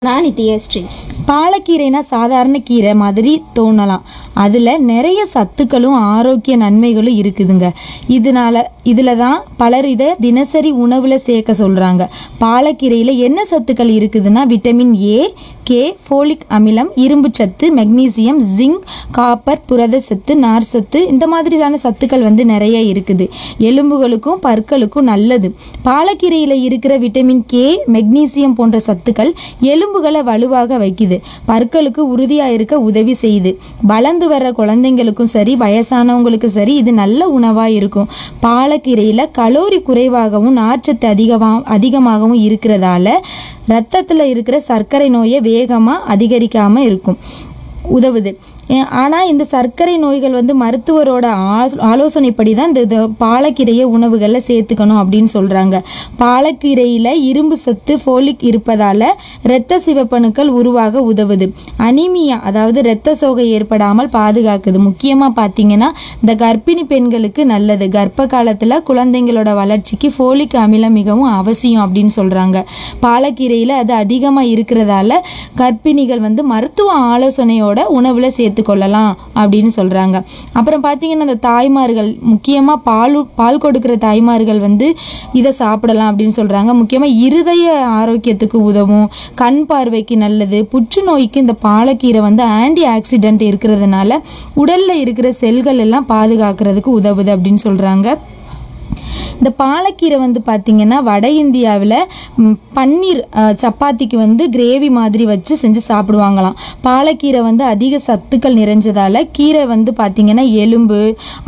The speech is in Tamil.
நான் நித்யஸ்ரீ பாலக்கீரைனா சாதாரண கீரை மாதிரி தோணலாம் அதில் நிறைய சத்துக்களும் ஆரோக்கிய நன்மைகளும் இருக்குதுங்க இதனால இதில் தான் பலர் இதை தினசரி உணவில் சேர்க்க சொல்கிறாங்க பாலக்கீரையில் என்ன சத்துக்கள் இருக்குதுன்னா விட்டமின் ஏ கே ஃபோலிக் அமிலம் இரும்பு சத்து மெக்னீசியம் ஜிங்க் காப்பர் புரத சத்து நார் சத்து இந்த மாதிரியான சத்துக்கள் வந்து நிறைய இருக்குது எலும்புகளுக்கும் பற்களுக்கும் நல்லது பாலக்கீரையில் இருக்கிற விட்டமின் கே மெக்னீசியம் போன்ற சத்துக்கள் எலும்புகளை வலுவாக வைக்குது பற்களுக்கு உறுதியாக இருக்க உதவி செய்யுது வளர்ந்து வர்ற குழந்தைங்களுக்கும் சரி வயசானவங்களுக்கும் சரி இது நல்ல உணவாக இருக்கும் பாலக்கீரையில் கலோரி குறைவாகவும் நார்ச்சத்து அதிகமாக அதிகமாகவும் இருக்கிறதால ரத்தத்தில் இருக்கிற சர்க்கரை நோயை வேகமாக அதிகரிக்காமல் இருக்கும் உதவுது ஆனால் இந்த சர்க்கரை நோய்கள் வந்து மருத்துவரோட ஆஸ் ஆலோசனைப்படி தான் இந்த இது பாலக்கீரையை உணவுகளில் சேர்த்துக்கணும் அப்படின்னு சொல்கிறாங்க பாலக்கீரையில் இரும்பு சத்து ஃபோலிக் இருப்பதால் இரத்த சிவப்பணுக்கள் உருவாக உதவுது அனிமியா அதாவது இரத்த சோகை ஏற்படாமல் பாதுகாக்குது முக்கியமாக பார்த்தீங்கன்னா இந்த கர்ப்பிணி பெண்களுக்கு நல்லது கர்ப்ப காலத்தில் குழந்தைங்களோட வளர்ச்சிக்கு ஃபோலிக் அமிலம் மிகவும் அவசியம் அப்படின்னு சொல்கிறாங்க பாலக்கீரையில் அது அதிகமாக இருக்கிறதால கர்ப்பிணிகள் வந்து மருத்துவ ஆலோசனையோட உணவில் சேர்த்துக்கொள்ளலாம் அப்படின்னு சொல்கிறாங்க அப்புறம் பார்த்தீங்கன்னா இந்த தாய்மார்கள் முக்கியமாக பால் பால் கொடுக்குற தாய்மார்கள் வந்து இதை சாப்பிடலாம் அப்படின்னு சொல்கிறாங்க முக்கியமாக இருதய ஆரோக்கியத்துக்கு உதவும் கண் பார்வைக்கு நல்லது புற்றுநோய்க்கு இந்த பாலக்கீரை வந்து ஆன்டி ஆக்சிடென்ட் இருக்கிறதுனால உடலில் இருக்கிற செல்கள் எல்லாம் பாதுகாக்கிறதுக்கு உதவுது அப்படின்னு சொல்கிறாங்க இந்த பாலக்கீரை வந்து பார்த்திங்கன்னா வட இந்தியாவில் ம், பன்னீர் அஹ், சப்பாத்திக்கு வந்து கிரேவி மாதிரி வச்சு செஞ்சு சாப்பிடுவாங்களாம் பாலக்கீரை வந்து அதிக சத்துக்கள் நிறைஞ்சதால கீரை வந்து பார்த்திங்கன்னா எலும்பு